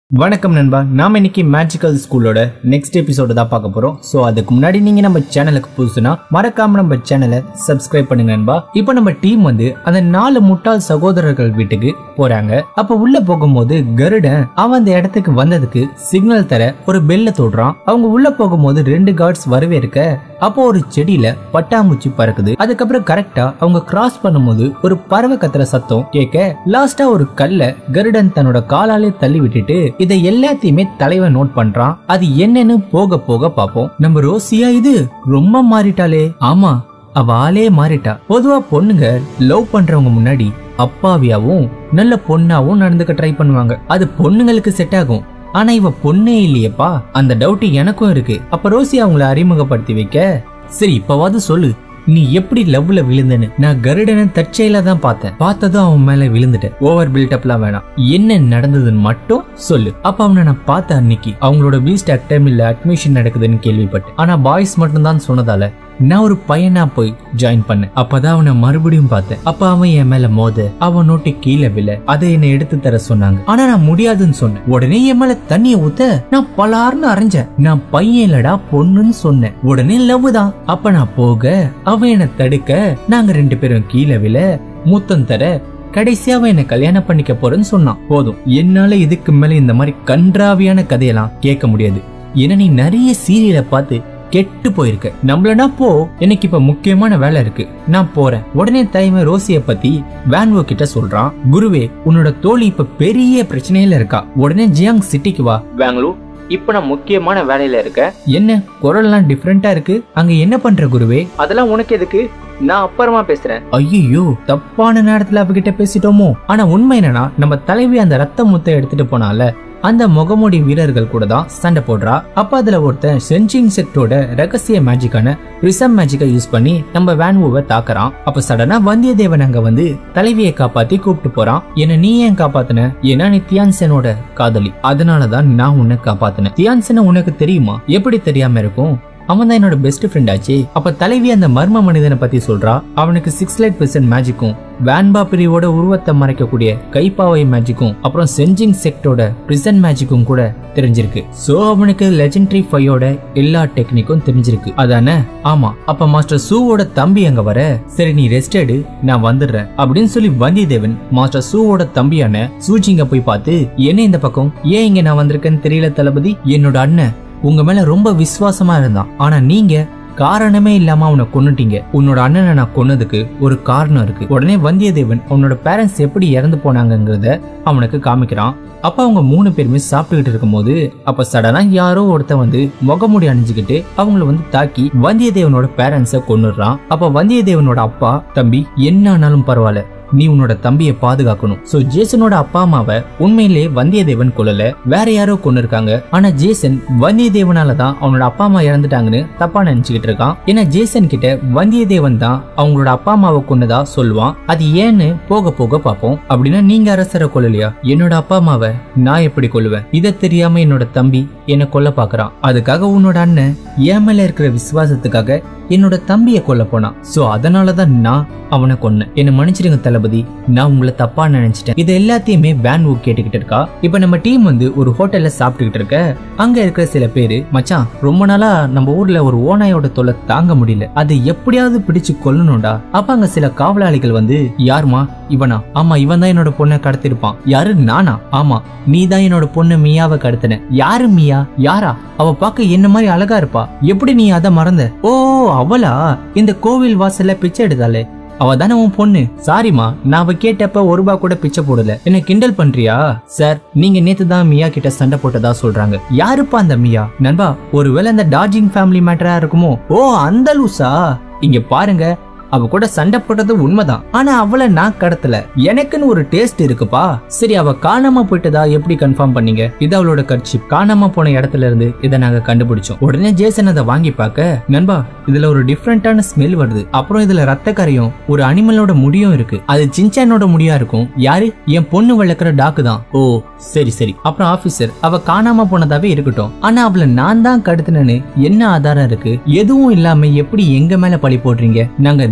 வணக்கம் நண்பா நாம இன்னைக்கு மேஜிக்கல் ஸ்கூலோட நெக்ஸ்ட் எபிசோடு தான் பார்க்க போறோம் ஸோ அதுக்கு முன்னாடி நீங்க நம்ம சேனலுக்கு புதுசுனா மறக்காம நம்ம சேனலை சப்ஸ்கிரைப் பண்ணுங்க நண்பா இப்போ நம்ம டீம் வந்து அந்த நாலு முட்டாள் சகோதரர்கள் வீட்டுக்கு போறாங்க அப்ப உள்ள போகும்போது கருடன் அவன் அந்த இடத்துக்கு வந்ததுக்கு சிக்னல் தர ஒரு பெல்ல தொடுறான் அவங்க உள்ள போகும்போது ரெண்டு கார்ட்ஸ் வரவேற்க அப்போ ஒரு செடியில பட்டாம்பூச்சி பறக்குது அதுக்கப்புறம் கரெக்டா அவங்க கிராஸ் பண்ணும்போது ஒரு பறவை கத்துற சத்தம் கேட்க லாஸ்டா ஒரு கல்ல கருடன் தன்னோட காலாலே தள்ளி விட்டுட்டு இதை எல்லாத்தையுமே தலைவன் நோட் பண்றான் அது என்னன்னு போக போக பாப்போம் நம்ம ரோசியா இது ரொம்ப மாறிட்டாளே ஆமா அவ ஆளே மாறிட்டா பொதுவா பொண்ணுங்க லவ் பண்றவங்க முன்னாடி அப்பாவியாவும் நல்ல பொண்ணாவும் நடந்துக்க ட்ரை பண்ணுவாங்க அது பொண்ணுங்களுக்கு செட் ஆகும் ஆனா இவ பொண்ணே இல்லையேப்பா அந்த டவுட் எனக்கும் இருக்கு அப்ப ரோசி அவங்கள அறிமுகப்படுத்தி வைக்க சரி இப்பவாவது சொல்லு நீ எப்படி லவ்ல விழுந்தன்னு நான் கருடனை தற்செயலா தான் பார்த்தேன் பார்த்ததும் அவன் மேல விழுந்துட்டேன் ஓவர் பில்டப்லாம் வேணாம் என்ன நடந்ததுன்னு மட்டும் சொல்லு அப்ப அவனை நான் பார்த்த அன்னைக்கு அவங்களோட பீஸ்ட் அகாடமில அட்மிஷன் நடக்குதுன்னு கேள்விப்பட்டேன் ஆனா பாய்ஸ் மட்டும் தான் சொன்னதால நான் ஒரு பையனா போய் ஜாயின் பண்ணேன் அப்பதான் அவனை மறுபடியும் பார்த்தேன் அப்ப அவன் என் மேல மோத அவன் நோட்டி கீழே விழ அதை என்னை எடுத்து தர சொன்னாங்க ஆனா நான் முடியாதுன்னு சொன்னேன் உடனே என் மேல தண்ணிய ஊத்த நான் பலார்னு அரைஞ்சேன் நான் பையன் இல்லடா பொண்ணுன்னு சொன்னேன் உடனே லவ் தான் அப்ப நான் போக அவன் என்னை தடுக்க நாங்க ரெண்டு பேரும் கீழே விழ முத்தம் தர கடைசியா அவன் என்ன கல்யாணம் பண்ணிக்க போறேன்னு சொன்னான் போதும் என்னால இதுக்கு மேல இந்த மாதிரி கன்றாவியான கதையெல்லாம் கேட்க முடியாது ஏன்னா நீ நிறைய சீரியலை பார்த்து கெட்டு போயிருக்க நம்மளனா போ எனக்கு இப்ப முக்கியமான வேலை இருக்கு நான் போறேன் உடனே தலைமை ரோசிய பத்தி வேன்வோ கிட்ட சொல்றான் குருவே உன்னோட தோழி இப்ப பெரிய பிரச்சனையில இருக்கா உடனே ஜியாங் சிட்டிக்கு வா பெங்களூர் இப்ப நான் முக்கியமான வேலையில இருக்க என்ன குரல்லாம் டிஃப்ரெண்டா இருக்கு அங்க என்ன பண்ற குருவே அதெல்லாம் உனக்கு எதுக்கு நான் அப்புறமா பேசுறேன் ஐயோ தப்பான நேரத்துல அவகிட்ட பேசிட்டோமோ ஆனா உண்மை என்னன்னா நம்ம தலைவி அந்த ரத்த முத்தை எடுத்துட்டு போனால அந்த முகமூடி வீரர்கள் கூட தான் சண்டை போடுறா அப்ப அதுல ஒருத்தன் சென்சிங் செக்டோட ரகசிய மேஜிக்கான ரிசம் மேஜிக்கை யூஸ் பண்ணி நம்ம வேன்வூவை தாக்குறான் அப்ப சடனா வந்தியத்தேவன் அங்க வந்து தலைவியை காப்பாத்தி கூப்பிட்டு போறான் என்ன நீ ஏன் காப்பாத்துன ஏன்னா நீ தியான்சனோட காதலி அதனாலதான் நான் உன்னை காப்பாத்தினேன் தியான்சனை உனக்கு தெரியுமா எப்படி தெரியாம இருக்கும் அவன் தான் என்னோட பெஸ்ட் ஃப்ரெண்ட் ஆச்சு அப்ப தலைவி அந்த மர்ம மனிதனை பத்தி சொல்றா அவனுக்கு சிக்ஸ் லைட் பெர்சன்ட் மேஜிக்கும் வேன்பா பிரிவோட உருவத்தை மறைக்கக்கூடிய கைப்பாவை மேஜிக்கும் அப்புறம் செஞ்சிங் செக்டோட பிரிசன் மேஜிக்கும் கூட தெரிஞ்சிருக்கு சோ அவனுக்கு லெஜெண்டரி ஃபையோட எல்லா டெக்னிக்கும் தெரிஞ்சிருக்கு அதானே ஆமா அப்ப மாஸ்டர் சூவோட தம்பி அங்க வர சரி நீ ரெஸ்ட் எடு நான் வந்துடுறேன் அப்படின்னு சொல்லி வந்தியத்தேவன் மாஸ்டர் சூவோட தம்பியான சூஜிங்க போய் பார்த்து என்ன இந்த பக்கம் ஏன் இங்க நான் வந்திருக்கேன்னு தெரியல தளபதி என்னோட அண்ணன் உங்க மேல ரொம்ப விசுவாசமா இருந்தான் ஆனா நீங்க காரணமே இல்லாம அவனை கொன்னுட்டீங்க உன்னோட அண்ணனை நான் கொன்னதுக்கு ஒரு காரணம் இருக்கு உடனே வந்தியத்தேவன் அவனோட பேரண்ட்ஸ் எப்படி இறந்து போனாங்கங்கிறத அவனுக்கு காமிக்கிறான் அப்ப அவங்க மூணு பேருமே சாப்பிட்டுக்கிட்டு இருக்கும்போது அப்ப சடனா யாரோ ஒருத்தன் வந்து முகமுடி அணிஞ்சுக்கிட்டு அவங்கள வந்து தாக்கி வந்தியத்தேவனோட பேரண்ட்ஸ கொன்னுடுறான் அப்ப வந்தியத்தேவனோட அப்பா தம்பி என்ன ஆனாலும் பரவாயில்ல நீ உன்னோட தம்பியை பாதுகாக்கணும் சோ ஜேசனோட அப்பா அம்மாவை உண்மையிலே வந்தியத்தேவன் கொல்லல வேற யாரோ கொண்டு இருக்காங்க ஆனா ஜேசன் வந்தியத்தேவனால தான் அவனோட அப்பா அம்மா இறந்துட்டாங்கன்னு தப்பா நினைச்சுக்கிட்டு இருக்கான் ஏன்னா ஜேசன் கிட்ட வந்தியத்தேவன் தான் அவங்களோட அப்பா அம்மாவை கொன்னதா சொல்லுவான் அது ஏன்னு போக போக பார்ப்போம் அப்படின்னா நீங்க அரசரை கொல்லலையா என்னோட அப்பா அம்மாவை நான் எப்படி கொல்லுவேன் இதை தெரியாம என்னோட தம்பி என்ன கொல்ல பாக்குறான் அதுக்காக உன்னோட அண்ணன் என் மேல இருக்கிற விசுவாசத்துக்காக என்னோட தம்பியை கொல்ல போனான் சோ அதனாலதான் நான் அவனை கொன்னேன் என்ன மன்னிச்சிடுங்க தளபதி நான் உங்களை தப்பா நினைச்சிட்டேன் இது எல்லாத்தையுமே வேன் ஊ கேட்டுக்கிட்டு இருக்கா இப்ப நம்ம டீம் வந்து ஒரு ஹோட்டல்ல சாப்பிட்டுக்கிட்டு இருக்க அங்க இருக்கிற சில பேரு மச்சான் ரொம்ப நாளா நம்ம ஊர்ல ஒரு ஓநாயோட தொல்லை தாங்க முடியல அதை எப்படியாவது பிடிச்சு கொல்லணும்டா அப்ப அங்க சில காவலாளிகள் வந்து யாருமா இவனா ஆமா இவன் தான் என்னோட பொண்ணை கடத்திருப்பான் யாரு நானா ஆமா நீ தான் என்னோட பொண்ணு மியாவை கடத்தின யாரு மியா யாரா அவ பார்க்க என்ன மாதிரி அழகா இருப்பா எப்படி நீ அதை மறந்த ஓ அவளா இந்த கோவில் வாசல்ல பிச்சை எடுத்தாலே அவ தானே உன் பொண்ணு சாரிமா நான் அவ கேட்டப்ப ஒரு ரூபா கூட பிச்சை போடல என்ன கிண்டல் பண்றியா சார் நீங்க நேத்து தான் மியா கிட்ட சண்டை போட்டதா சொல்றாங்க யாருப்பா அந்த மியா நண்பா ஒருவேளை அந்த டார்ஜிங் ஃபேமிலி மேட்டரா இருக்குமோ ஓ அந்த லூசா இங்க பாருங்க அவ கூட சண்டை போட்டது உண்மைதான் ஆனா அவளை நான் கடத்தல எனக்குன்னு ஒரு டேஸ்ட் இருக்குப்பா சரி அவ காணாம போயிட்டதா எப்படி கன்ஃபார்ம் பண்ணீங்க இது அவளோட கட்சி காணாம போன இடத்துல இருந்து இதை நாங்க கண்டுபிடிச்சோம் உடனே ஜேசன் அதை வாங்கி பார்க்க நண்பா இதுல ஒரு டிஃப்ரெண்டான ஸ்மெல் வருது அப்புறம் இதுல ரத்த கரையும் ஒரு அனிமலோட முடியும் இருக்கு அது சின்சானோட முடியா இருக்கும் யாரு என் பொண்ணு வளர்க்குற டாக்கு தான் ஓ சரி சரி அப்புறம் ஆபீசர் அவ காணாம போனதாவே இருக்கட்டும் ஆனா அவளை நான் தான் கடத்தினேன்னு என்ன ஆதாரம் இருக்கு எதுவும் இல்லாம எப்படி எங்க மேல பழி போடுறீங்க நாங்க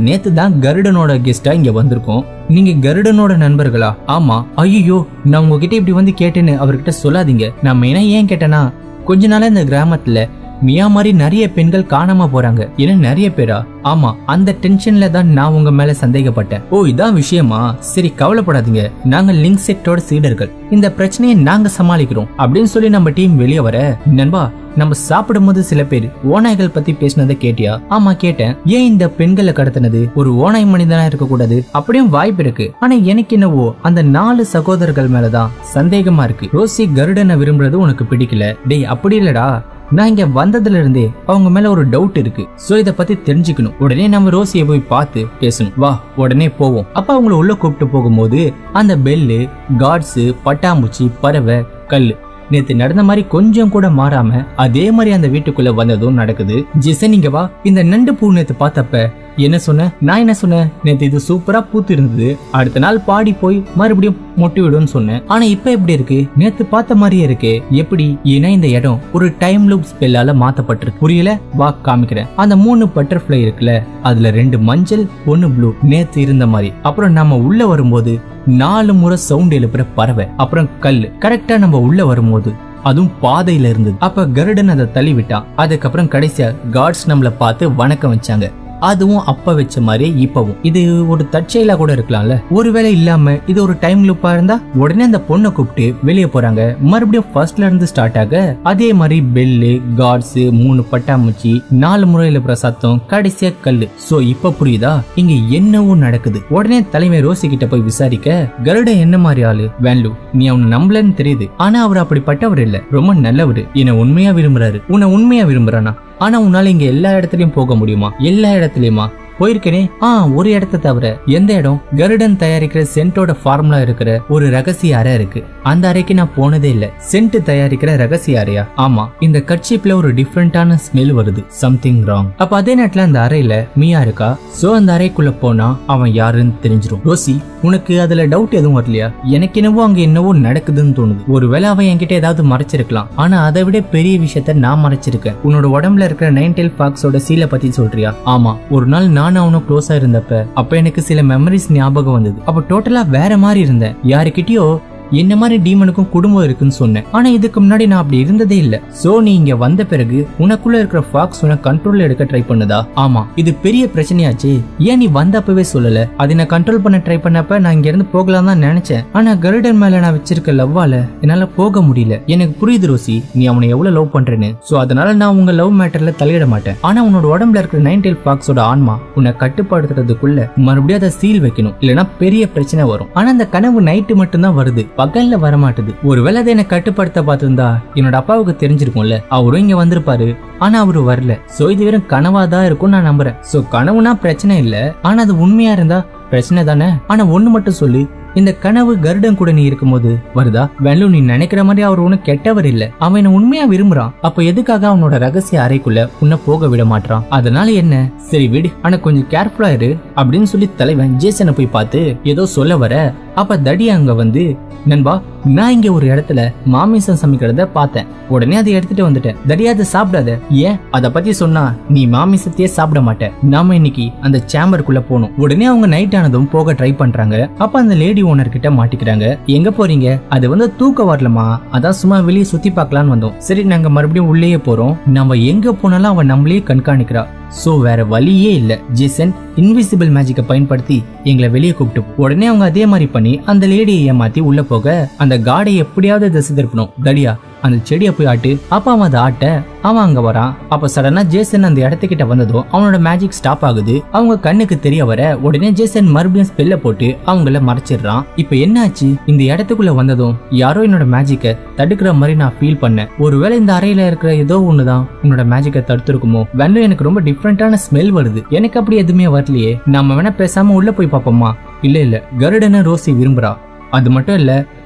நேத்து தான் கருடனோட கெஸ்டா இங்க வந்திருக்கோம் நீங்க கருடனோட நண்பர்களா ஆமா ஐயோ நான் உங்ககிட்ட இப்படி வந்து கேட்டேன்னு அவர்கிட்ட சொல்லாதீங்க நான் மெயினா ஏன் கேட்டேன்னா கொஞ்ச நாளா இந்த கிராமத்துல மியா மாதிரி நிறைய பெண்கள் காணாம போறாங்க ஏன்னா நிறைய பேரா ஆமா அந்த டென்ஷன்ல தான் நான் உங்க மேல சந்தேகப்பட்டேன் ஓ இதான் விஷயமா சரி கவலைப்படாதீங்க நாங்க லிங்க் செட்டோட சீடர்கள் இந்த பிரச்சனையை நாங்க சமாளிக்கிறோம் அப்படின்னு சொல்லி நம்ம டீம் வெளியே வர நண்பா நம்ம சாப்பிடும்போது சில பேர் ஓநாய்கள் பத்தி பேசினதை கேட்டியா ஆமா கேட்டேன் ஏன் இந்த பெண்களை கடத்தினது ஒரு ஓநாய் மனிதனா இருக்க கூடாது அப்படியும் வாய்ப்பு இருக்கு ஆனா எனக்கு என்னவோ அந்த நாலு சகோதரர்கள் மேலதான் சந்தேகமா இருக்கு ரோசி கருடனை விரும்புறது உனக்கு பிடிக்கல டேய் அப்படி இல்லடா நான் இங்க வந்ததுல இருந்தே அவங்க மேல ஒரு டவுட் இருக்கு சோ இத பத்தி தெரிஞ்சுக்கணும் உடனே நம்ம ரோசியை போய் பார்த்து பேசணும் வா உடனே போவோம் அப்ப அவங்கள உள்ள கூப்பிட்டு போகும்போது அந்த பெல்லு காட்ஸ் பட்டாம்பூச்சி பறவை கல்லு நேத்து நடந்த மாதிரி கொஞ்சம் கூட மாறாம அதே மாதிரி அந்த வீட்டுக்குள்ள வந்ததும் நடக்குது ஜிசன் இங்க வா இந்த நண்டு பூ நேத்து பார்த்தப்ப என்ன சொன்ன நான் என்ன சொன்னேன் நேத்து இது சூப்பரா பூத்து இருந்தது அடுத்த நாள் பாடி போய் மறுபடியும் மொட்டி விடும்னு சொன்னேன் ஆனா இப்ப எப்படி இருக்கு நேத்து பார்த்த மாதிரியே இருக்கு எப்படி ஏன்னா இந்த இடம் ஒரு டைம் லூப் ஸ்பெல்லால மாத்தப்பட்டிருக்கு புரியல வா காமிக்கிறேன் அந்த மூணு பட்டர்ஃபிளை இருக்குல்ல அதுல ரெண்டு மஞ்சள் ஒன்னு ப்ளூ நேத்து இருந்த மாதிரி அப்புறம் நம்ம உள்ள வரும்போது நாலு முறை சவுண்ட் எழுப்புற பறவை அப்புறம் கல் கரெக்டா நம்ம உள்ள வரும்போது அதுவும் பாதையில இருந்தது அப்ப கருடன் அதை தள்ளி விட்டான் அதுக்கப்புறம் கடைசியா காட்ஸ் நம்மள பார்த்து வணக்கம் வச்சாங்க அதுவும் அப்ப வச்ச மாதிரியே இப்பவும் இது ஒரு தற்செயலா கூட இருக்கலாம்ல ஒருவேளை இல்லாம இது ஒரு டைம் லூப்பா இருந்தா உடனே அந்த பொண்ணை கூப்பிட்டு வெளியே போறாங்க மறுபடியும் ஃபர்ஸ்ட்ல இருந்து ஸ்டார்ட் ஆக அதே மாதிரி பெல்லு காட்ஸ் மூணு பட்டாம்பூச்சி நாலு முறையில பிற சத்தம் கடைசியா கல்லு சோ இப்ப புரியுதா இங்க என்னவோ நடக்குது உடனே தலைமை ரோசி கிட்ட போய் விசாரிக்க கருடன் என்ன மாதிரி ஆளு வேன்லு நீ அவனை நம்பலன்னு தெரியுது ஆனா அவர் அப்படிப்பட்டவர் இல்ல ரொம்ப நல்லவர் என்னை உண்மையா விரும்புறாரு உன்னை உண்மையா விரும்புறானா ஆனா உன்னால இங்க எல்லா இடத்துலயும் போக முடியுமா எல்லா இடத்துலயுமா போயிருக்கேனே ஆ ஒரு இடத்த தவிர எந்த இடம் கருடன் தயாரிக்கிற சென்ட்டோட ஃபார்முலா இருக்கிற ஒரு ரகசிய அறை இருக்கு அந்த அறைக்கு நான் போனதே இல்ல சென்ட் தயாரிக்கிற ரகசிய அறையா ஆமா இந்த கட்சிப்ல ஒரு டிஃப்ரெண்டான ஸ்மெல் வருது சம்திங் ராங் அப்ப அதே நேரத்துல அந்த அறையில மியா இருக்கா சோ அந்த அறைக்குள்ள போனா அவன் யாருன்னு தெரிஞ்சிரும் ரோசி உனக்கு அதுல டவுட் எதுவும் வரலையா எனக்கு என்னவோ அங்க என்னவோ நடக்குதுன்னு தோணுது ஒருவேளை அவன் என்கிட்ட ஏதாவது மறைச்சிருக்கலாம் ஆனா அதை விட பெரிய விஷயத்த நான் மறைச்சிருக்கேன் உன்னோட உடம்புல இருக்கிற நைன் டெல் பாக்ஸோட சீலை பத்தி சொல்றியா ஆமா ஒரு நாள் நானும் அவனும் க்ளோஸா இருந்தப்ப அப்ப எனக்கு சில மெமரிஸ் ஞாபகம் வந்தது அப்ப டோட்டலா வேற மாதிரி இருந்தேன் யாருக்கிட்டயோ என்ன மாதிரி டீமனுக்கும் குடும்பம் இருக்குன்னு சொன்னேன் ஆனா இதுக்கு முன்னாடி நான் அப்படி இருந்ததே இல்ல சோ நீ இங்க வந்த பிறகு உனக்குள்ள இருக்கிற ஃபாக்ஸ் உன கண்ட்ரோல்ல எடுக்க ட்ரை பண்ணுதா ஆமா இது பெரிய பிரச்சனையாச்சு ஏன் நீ வந்தப்பவே சொல்லல அதை நான் கண்ட்ரோல் பண்ண ட்ரை பண்ணப்ப நான் இங்க இருந்து போகலாம் தான் நினைச்சேன் ஆனா கருடன் மேல நான் வச்சிருக்க லவ்வால என்னால போக முடியல எனக்கு புரியுது ரோசி நீ அவனை எவ்வளவு லவ் பண்றேன்னு சோ அதனால நான் உங்க லவ் மேட்டர்ல தலையிட மாட்டேன் ஆனா உன்னோட உடம்புல இருக்கிற நைன் டெல் ஃபாக்ஸோட ஆன்மா உன்னை கட்டுப்படுத்துறதுக்குள்ள மறுபடியும் அதை சீல் வைக்கணும் இல்லனா பெரிய பிரச்சனை வரும் ஆனா அந்த கனவு நைட்டு மட்டும்தான் வருது பகல்ல வர மாட்டுது ஒருவேளை அதை என்ன கட்டுப்படுத்த பார்த்திருந்தா என்னோட அப்பாவுக்கு தெரிஞ்சிருக்கும்ல அவரும் இங்க வந்திருப்பாரு ஆனா அவரு வரல சோ இது வெறும் கனவா தான் இருக்கும் நான் நம்புறேன் சோ கனவுனா பிரச்சனை இல்ல ஆனா அது உண்மையா இருந்தா பிரச்சனை தானே ஆனா ஒண்ணு மட்டும் சொல்லு இந்த கனவு கருடன் கூட நீ இருக்கும்போது வருதா வேலு நீ நினைக்கிற மாதிரி அவர் ஒண்ணு கெட்டவர் இல்ல அவன் என்ன உண்மையா விரும்புறான் அப்ப எதுக்காக அவனோட ரகசிய அறைக்குள்ள உன்னை போக விட மாட்டான் அதனால என்ன சரி விடு ஆனா கொஞ்சம் கேர்ஃபுல்லா இரு அப்படின்னு சொல்லி தலைவன் ஜேசனை போய் பார்த்து ஏதோ சொல்ல வர அப்ப தடி அங்க வந்து நண்பா நான் இங்க ஒரு இடத்துல மாமிசம் சமைக்கிறத பார்த்தேன் உடனே அதை எடுத்துட்டு வந்துட்டேன் தடியா அதை சாப்பிடாத ஏன் அத பத்தி சொன்னா நீ மாமிசத்தையே சாப்பிட மாட்ட நாம இன்னைக்கு அந்த சேம்பருக்குள்ள போகணும் உடனே அவங்க நைட் ஆனதும் போக ட்ரை பண்றாங்க அப்ப அந்த லேடி ஓனர் கிட்ட மாட்டிக்கிறாங்க எங்க போறீங்க அது வந்து தூக்க வரலமா அதான் சும்மா வெளியே சுத்தி பார்க்கலான்னு வந்தோம் சரி நாங்க மறுபடியும் உள்ளேயே போறோம் நம்ம எங்க போனாலும் அவன் நம்மளையே கண்காணிக்கிறா சோ வேற வழியே இல்ல ஜேசன் இன்விசிபிள் மேஜிக்கை பயன்படுத்தி எங்களை வெளியே கூப்பிட்டு போ. உடனே அவங்க அதே மாதிரி பண்ணி அந்த லேடியை ஏமாத்தி உள்ள போக அந்த காடை எப்படியாவது திசை திருப்பணும் தடியா அந்த செடியை போய் ஆட்டு அப்ப அவன் அதை ஆட்ட அவன் அங்க வரான் அப்ப சடனா ஜேசன் அந்த இடத்துக்கிட்ட வந்ததும் அவனோட மேஜிக் ஸ்டாப் ஆகுது அவங்க கண்ணுக்கு தெரிய வர உடனே ஜேசன் மறுபடியும் ஸ்பெல்ல போட்டு அவங்கள மறைச்சிடுறான் இப்ப என்னாச்சு இந்த இடத்துக்குள்ள வந்ததும் யாரோ என்னோட மேஜிக்கை தடுக்கிற மாதிரி நான் ஃபீல் பண்ணேன் ஒருவேளை இந்த அறையில இருக்கிற ஏதோ ஒண்ணுதான் உன்னோட மேஜிக்கை தடுத்திருக்குமோ வெள்ளம் எனக்கு ரொம்ப டிஃப்ரெண்டான ஸ்மெல் வருது எனக்கு அப்படி எதுவுமே வரலையே நம்ம வேணா பேசாம உள்ள போய் பார்ப்போமா இல்ல இல்ல கருடனை ரோசி விரும்புறா அது மட்டும் இல்ல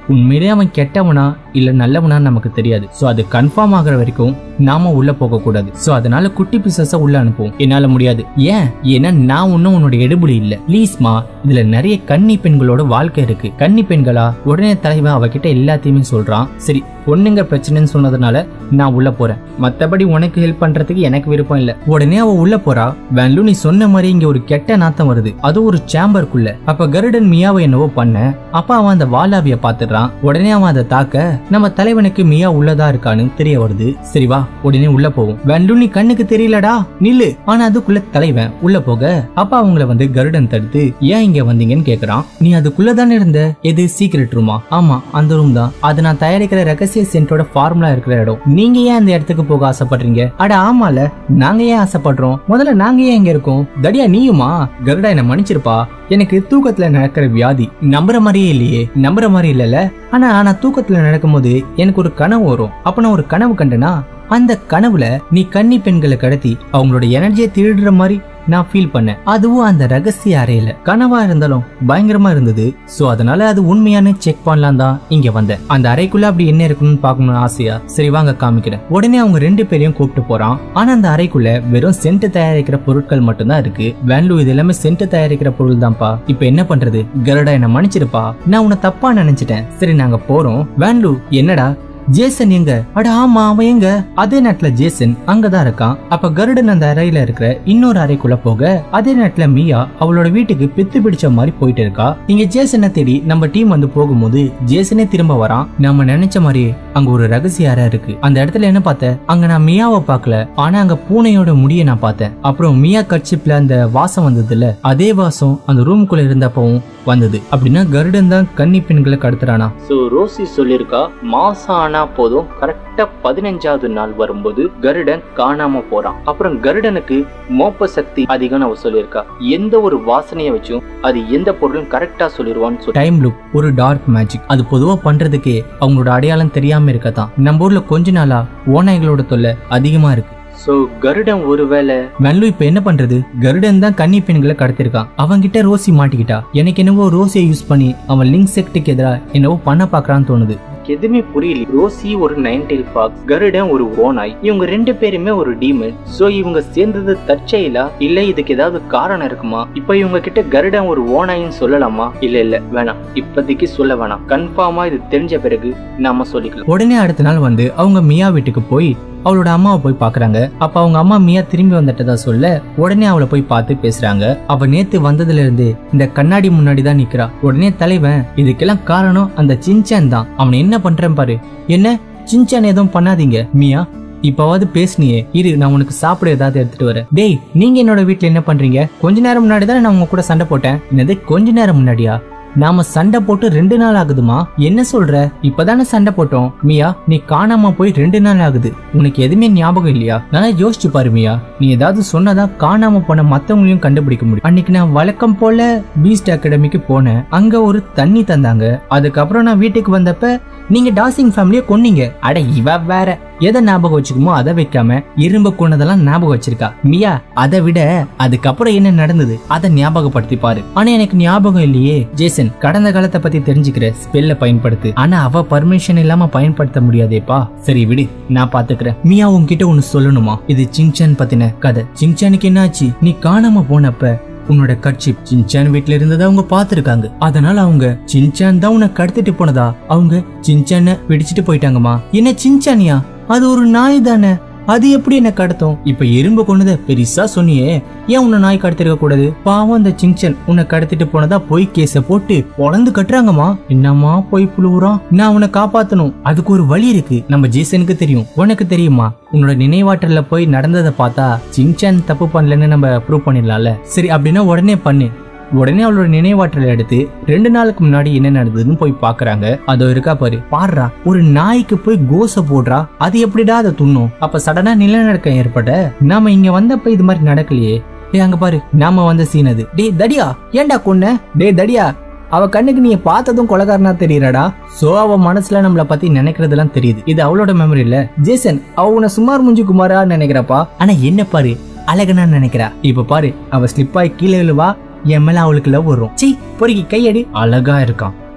உண்மையிலே அவன் கெட்டவனா இல்ல நல்லவனா நமக்கு தெரியாது சோ அது கன்ஃபார்ம் ஆகுற வரைக்கும் நாம உள்ள போக கூடாது சோ அதனால குட்டி பிசாச உள்ள அனுப்புவோம் என்னால முடியாது ஏன் ஏன்னா நான் ஒன்னும் உன்னோட எடுபடி இல்ல ப்ளீஸ்மா இதுல நிறைய கன்னி பெண்களோட வாழ்க்கை இருக்கு கன்னி பெண்களா உடனே தலைவன் அவகிட்ட எல்லாத்தையுமே சொல்றான் சரி பொண்ணுங்க பிரச்சனைன்னு சொன்னதுனால நான் உள்ள போறேன் மத்தபடி உனக்கு ஹெல்ப் பண்றதுக்கு எனக்கு விருப்பம் இல்ல உடனே அவ உள்ள போறா வேன்லு நீ சொன்ன மாதிரி இங்க ஒரு கெட்ட நாத்தம் வருது அது ஒரு சேம்பருக்குள்ள அப்ப கருடன் மியாவை என்னவோ பண்ண அப்ப அவன் அந்த வாலாவிய பாத்துடுறான் உடனே அவன் அதை தாக்க நம்ம தலைவனுக்கு மியா உள்ளதா இருக்கான்னு தெரிய வருது சரி வா உடனே உள்ள போவோம் வேன்லு நீ கண்ணுக்கு தெரியலடா நில்லு ஆனா அதுக்குள்ள தலைவன் உள்ள போக அப்ப அவங்கள வந்து கருடன் தடுத்து ஏன் இங்க வந்தீங்கன்னு கேக்குறான் நீ அதுக்குள்ள தானே இருந்த எது சீக்ரெட் ரூமா ஆமா அந்த ரூம் தான் அது நான் தயாரிக்கிற ரகசிய சென்டோட ஃபார்முலா இருக்கிற இடம் நீங்க ஏன் அந்த இடத்துக்கு போக ஆசைப்படுறீங்க அட ஆமால நாங்க ஏன் ஆசைப்படுறோம் முதல்ல நாங்க ஏன் இங்க இருக்கோம் தடியா நீயுமா கருடா என்ன மன்னிச்சிருப்பா எனக்கு தூக்கத்துல நடக்கிற வியாதி நம்புற மாதிரியே இல்லையே நம்புற மாதிரி இல்லல ஆனா நான் தூக்கத்துல நடக்கும்போது எனக்கு ஒரு கனவு வரும் அப்ப நான் ஒரு கனவு கண்டனா அந்த கனவுல நீ கன்னி பெண்களை கடத்தி அவங்களோட எனர்ஜியை திருடுற மாதிரி நான் ஃபீல் பண்ணேன் அதுவும் அந்த ரகசிய அறையில கனவா இருந்தாலும் பயங்கரமா இருந்தது சோ அதனால அது உண்மையானு செக் பண்ணலாம் தான் இங்க வந்தேன் அந்த அறைக்குள்ள அப்படி என்ன இருக்குன்னு பார்க்கணும்னு ஆசையா சரி வாங்க காமிக்கிறேன் உடனே அவங்க ரெண்டு பேரையும் கூப்பிட்டு போறான் ஆனா அந்த அறைக்குள்ள வெறும் சென்ட் தயாரிக்கிற பொருட்கள் மட்டும்தான் இருக்கு வேன்லு இது எல்லாமே சென்ட் தயாரிக்கிற பொருள் தான்ப்பா இப்ப என்ன பண்றது கருடா என்ன மன்னிச்சிருப்பா நான் உன்னை தப்பா நினைச்சிட்டேன் சரி நாங்க போறோம் வேன்லு என்னடா ஜேசன் எங்க அட ஆமா அவன் எங்க அதே நேரத்துல ஜேசன் அங்கதான் இருக்கான் அப்ப கருடன் அந்த அறையில இருக்கிற இன்னொரு அறைக்குள்ள போக அதே நேரத்துல மீயா அவளோட வீட்டுக்கு பித்து பிடிச்ச மாதிரி போயிட்டு இருக்கா இங்க ஜேசனை தேடி நம்ம டீம் வந்து போகும்போது ஜேசனே திரும்ப வரான் நம்ம நினைச்ச மாதிரி அங்க ஒரு ரகசிய அறை இருக்கு அந்த இடத்துல என்ன பார்த்தேன் அங்க நான் மியாவை பார்க்கல ஆனா அங்க பூனையோட முடியை நான் பார்த்தேன் அப்புறம் மியா கட்சிப்ல அந்த வாசம் வந்ததுல அதே வாசம் அந்த ரூமுக்குள்ள இருந்தப்பவும் வந்தது அப்படின்னா கருடன் தான் கன்னி பெண்களை கடத்துறானா ஸோ ரோசி சொல்லியிருக்கா மாசம் ஆனா போதும் கரெக்டா பதினஞ்சாவது நாள் வரும்போது கருடன் காணாம போறான் அப்புறம் கருடனுக்கு மோப்ப சக்தி அதிகம்னு அவ சொல்லியிருக்கா எந்த ஒரு வாசனையை வச்சும் அது எந்த பொருளும் கரெக்டா சொல்லிடுவான்னு சொல்லி டைம் லுக் ஒரு டார்க் மேஜிக் அது பொதுவா பண்றதுக்கே அவங்களோட அடையாளம் தெரியாம இருக்கத்தான் நம்ம ஊர்ல கொஞ்ச நாளா ஓநாய்களோட தொல்லை அதிகமா இருக்கு ஸோ கருடன் ஒருவேளை வெல்லு இப்ப என்ன பண்றது கருடன் தான் கன்னி பெண்களை கடத்திருக்கான் அவன்கிட்ட ரோசி மாட்டிக்கிட்டா எனக்கு என்னவோ ரோசியை யூஸ் பண்ணி அவன் லிங்க் செக்டுக்கு எதிரா என்னவோ பண்ண பாக்குறான்னு தோணுது எதுவுமே புரியல ரோசி ஒரு நைன்டெயில் ஃபாக்ஸ் கருடன் ஒரு ஓனாய் இவங்க ரெண்டு பேருமே ஒரு டீமன் சோ இவங்க சேர்ந்தது தற்செயலா இல்ல இதுக்கு ஏதாவது காரணம் இருக்குமா இப்ப இவங்க கிட்ட கருடன் ஒரு ஓனாயின்னு சொல்லலாமா இல்ல இல்ல வேணாம் இப்போதைக்கு சொல்ல வேணாம் கன்ஃபார்மா இது தெரிஞ்ச பிறகு நாம சொல்லிக்கலாம் உடனே அடுத்த நாள் வந்து அவங்க மியா வீட்டுக்கு போய் அவளோட அம்மாவை போய் பாக்குறாங்க அப்ப அவங்க அம்மா மியா திரும்பி வந்துட்டதா சொல்ல உடனே அவளை போய் பார்த்து பேசுறாங்க அவ நேத்து வந்ததுல இருந்து இந்த கண்ணாடி முன்னாடி தான் நிக்கிறா உடனே தலைவன் இதுக்கெல்லாம் காரணம் அந்த சின்சான் தான் அவன் என்ன பண்றேன் பாரு என்ன சின்சான் எதுவும் பண்ணாதீங்க மியா இப்பவாவது பேசுனியே இரு நான் உனக்கு சாப்பிட ஏதாவது எடுத்துட்டு வரேன் டேய் நீங்க என்னோட வீட்ல என்ன பண்றீங்க கொஞ்ச நேரம் முன்னாடி தானே நான் உங்க கூட சண்டை போட்டேன் என்னது கொஞ்ச நேரம் முன்னாடியா நாம சண்டை போட்டு ரெண்டு நாள் ஆகுதுமா என்ன சொல்ற இப்பதானே சண்டை போட்டோம் மியா நீ காணாம போய் ரெண்டு நாள் ஆகுது உனக்கு எதுவுமே ஞாபகம் இல்லையா நல்லா யோசிச்சு பாரு மியா நீ ஏதாவது சொன்னதான் காணாம போன மத்தவங்களையும் கண்டுபிடிக்க முடியும் அன்னைக்கு நான் வழக்கம் போல பீஸ்ட் அகாடமிக்கு போனேன் அங்க ஒரு தண்ணி தந்தாங்க அதுக்கப்புறம் நான் வீட்டுக்கு வந்தப்ப நீங்க டாசிங் ஃபேமிலியை கொன்னீங்க அட இவ வேற எதை ஞாபகம் வச்சுக்குமோ அதை வைக்காம இரும்பு கொண்டதெல்லாம் ஞாபகம் வச்சிருக்கா மியா அதை விட அதுக்கப்புறம் என்ன நடந்தது அதை ஞாபகப்படுத்தி பாரு ஆனா எனக்கு ஞாபகம் இல்லையே ஜேசன் கடந்த காலத்தை பத்தி தெரிஞ்சுக்கிற ஸ்பெல்ல பயன்படுத்து ஆனா அவ பர்மிஷன் இல்லாம பயன்படுத்த முடியாதேப்பா சரி விடு நான் பாத்துக்கிறேன் மியா உன்கிட்ட ஒன்னு சொல்லணுமா இது சிங்சான் பத்தின கதை சிங்சானுக்கு என்னாச்சு நீ காணாம போனப்ப உன்னோட கட்சிப் சின்சான் வீட்ல இருந்ததை அவங்க பாத்துருக்காங்க அதனால அவங்க சின்சான் தான் உன்னை கடத்திட்டு போனதா அவங்க சின்சான பிடிச்சிட்டு போயிட்டாங்கம்மா என்ன சின்சானியா அது ஒரு நாய் தானே அது எப்படி என்ன கடத்தும் இப்ப எறும்பு கொண்டத பெருசா சொன்னியே ஏன் உன்னை நாய் கடத்திருக்க கூடாது பாவம் அந்த சிங்சன் உன்னை கடத்திட்டு போனதா போய் கேஸ போட்டு பொழந்து கட்டுறாங்கம்மா என்னம்மா போய் புழுவுறான் நான் உன்னை காப்பாத்தணும் அதுக்கு ஒரு வழி இருக்கு நம்ம ஜேசனுக்கு தெரியும் உனக்கு தெரியுமா உன்னோட நினைவாற்றல்ல போய் நடந்ததை பார்த்தா சிங்சான் தப்பு பண்ணலன்னு நம்ம ப்ரூவ் பண்ணிடலாம்ல சரி அப்படின்னா உடனே பண்ணு உடனே அவளோட நினைவாற்றலை எடுத்து ரெண்டு நாளுக்கு முன்னாடி என்ன நடந்ததுன்னு போய் பாக்குறாங்க அதோ இருக்கா பாரு பாடுறா ஒரு நாய்க்கு போய் கோச போடுறா அது எப்படிடா அதை துண்ணும் அப்ப சடனா நிலநடுக்கம் ஏற்பட நாம இங்க வந்தப்ப இது மாதிரி நடக்கலையே டேய் அங்க பாரு நாம வந்த சீன் அது டேய் தடியா ஏன்டா கொன்ன டேய் தடியா அவ கண்ணுக்கு நீ பார்த்ததும் கொலகாரனா தெரியறடா சோ அவ மனசுல நம்மள பத்தி நினைக்கிறதெல்லாம் தெரியுது இது அவளோட மெமரி இல்ல ஜேசன் அவ உன்னை சுமார் முஞ்சு குமாரா நினைக்கிறப்பா ஆனா என்ன பாரு அழகனா நினைக்கிறா இப்ப பாரு அவ ஸ்லிப் ஆகி கீழே விழுவா என் மேல அவளுக்கு லவ் வரும் சீ பொறுக்கி கையடி அழகா இருக்கான்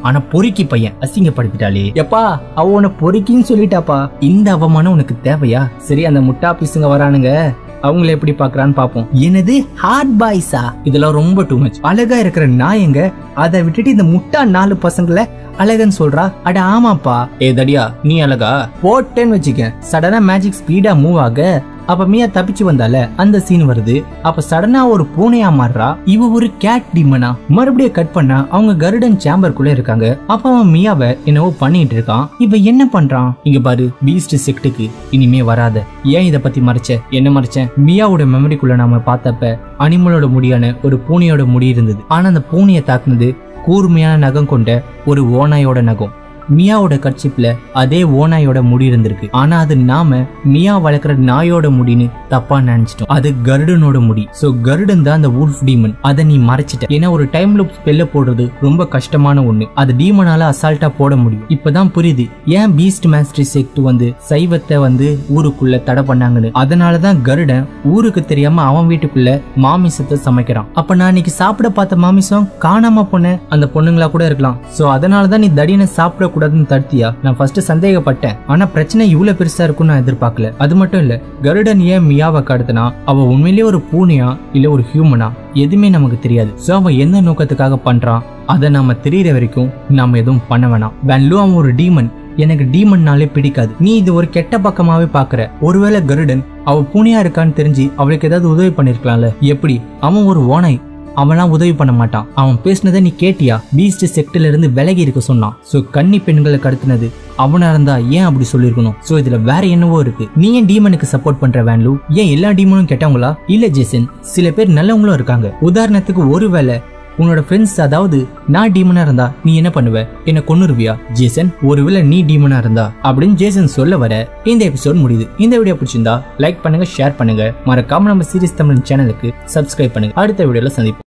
ஆனா பொறுக்கி பையன் அசிங்கப்படுத்திட்டாளே எப்பா அவ உன்னை பொறுக்கின்னு சொல்லிட்டாப்பா இந்த அவமானம் உனக்கு தேவையா சரி அந்த முட்டா பீசுங்க வரானுங்க அவங்கள எப்படி பாக்குறான்னு பாப்போம் என்னது ஹார்ட் பாய்ஸா இதெல்லாம் ரொம்ப டூ மச் அழகா இருக்கிற நாயங்க அதை விட்டுட்டு இந்த முட்டா நாலு பசங்கள அழகன்னு சொல்றா அட ஆமாப்பா ஏ தடியா நீ அழகா போட்டேன்னு வச்சுக்க சடனா மேஜிக் ஸ்பீடா மூவ் ஆக அப்ப மியா தப்பிச்சு வந்தால அந்த சீன் வருது அப்ப சடனா ஒரு பூனையா மாறுறா இவ ஒரு கேட் டிமனா மறுபடியும் கட் பண்ணா அவங்க கருடன் சேம்பருக்குள்ள இருக்காங்க அப்ப அவன் மியாவை என்னவோ பண்ணிட்டு இருக்கான் இப்ப என்ன பண்றான் இங்க பாரு பீஸ்ட் செக்டுக்கு இனிமே வராத ஏன் இத பத்தி மறைச்ச என்ன மறைச்சேன் மியாவோட மெமரிக்குள்ள நாம பார்த்தப்ப அனிமலோட முடியான ஒரு பூனையோட முடி இருந்தது ஆனா அந்த பூனையை தாக்குனது கூர்மையான நகம் கொண்ட ஒரு ஓநாயோட நகம் மியாவோட கட்சிப்ல அதே ஓநாயோட முடி இருந்திருக்கு ஆனா அது நாம மியா வளர்க்குற நாயோட முடின்னு தப்பா நினைச்சிட்டோம் அது கருடனோட முடி சோ கருடன் தான் அந்த வூல்ஃப் டீமன் அதை நீ மறைச்சிட்ட ஏன்னா ஒரு டைம் லூப் ஸ்பெல்ல போடுறது ரொம்ப கஷ்டமான ஒண்ணு அது டீமனால அசால்ட்டா போட முடியும் இப்பதான் புரியுது ஏன் பீஸ்ட் மாஸ்டரி செக்ட் வந்து சைவத்தை வந்து ஊருக்குள்ள தடை பண்ணாங்கன்னு அதனாலதான் கருடன் ஊருக்கு தெரியாம அவன் வீட்டுக்குள்ள மாமிசத்தை சமைக்கிறான் அப்ப நான் இன்னைக்கு சாப்பிட பார்த்த மாமிசம் காணாம போன அந்த பொண்ணுங்களா கூட இருக்கலாம் சோ அதனாலதான் நீ தடியனை சாப்பிட கூடாதுன்னு தடுத்தியா நான் ஃபர்ஸ்ட் சந்தேகப்பட்டேன் ஆனா பிரச்சனை இவ்வளவு பெருசா இருக்கும்னு நான் எதிர்பார்க்கல அது மட்டும் இல்ல கருடன் ஏன் மியாவை கடத்தினா அவ உண்மையிலேயே ஒரு பூனையா இல்ல ஒரு ஹியூமனா எதுவுமே நமக்கு தெரியாது சோ அவன் எந்த நோக்கத்துக்காக பண்றான் அதை நாம தெரியற வரைக்கும் நாம எதுவும் பண்ண வேணாம் வேன்லு அவன் ஒரு டீமன் எனக்கு டீமன்னாலே பிடிக்காது நீ இது ஒரு கெட்ட பக்கமாவே பாக்குற ஒருவேளை கருடன் அவ பூனையா இருக்கான்னு தெரிஞ்சு அவளுக்கு ஏதாவது உதவி பண்ணிருக்கலாம்ல எப்படி அவன் ஒரு ஓனாய் அவன்லாம் உதவி பண்ண மாட்டான் அவன் பேசினதை நீ கேட்டியா பீஸ்ட் செக்ட்ல இருந்து விலகி இருக்க சொன்னான் சோ கன்னி பெண்களை கடத்தினது அவனா இருந்தா ஏன் அப்படி சொல்லிருக்கணும் சோ இதுல வேற என்னவோ இருக்கு நீ ஏன் டீமனுக்கு சப்போர்ட் பண்ற வேன்லு ஏன் எல்லா டீமனும் கெட்டவங்களா இல்ல ஜேசன் சில பேர் நல்லவங்களும் இருக்காங்க உதாரணத்துக்கு ஒருவேளை உன்னோட ஃப்ரெண்ட்ஸ் அதாவது நான் டீமனா இருந்தா நீ என்ன பண்ணுவ என்ன கொன்னுருவியா ஜேசன் ஒருவேளை நீ டீமனா இருந்தா அப்படின்னு ஜேசன் சொல்ல வர இந்த எபிசோட் முடியுது இந்த வீடியோ பிடிச்சிருந்தா லைக் பண்ணுங்க ஷேர் பண்ணுங்க மறக்காம நம்ம சீரிஸ் தமிழ் சேனலுக்கு சப்ஸ்கிரைப் பண்ணுங்க அடுத்த வீடியோல சந்திப்போம்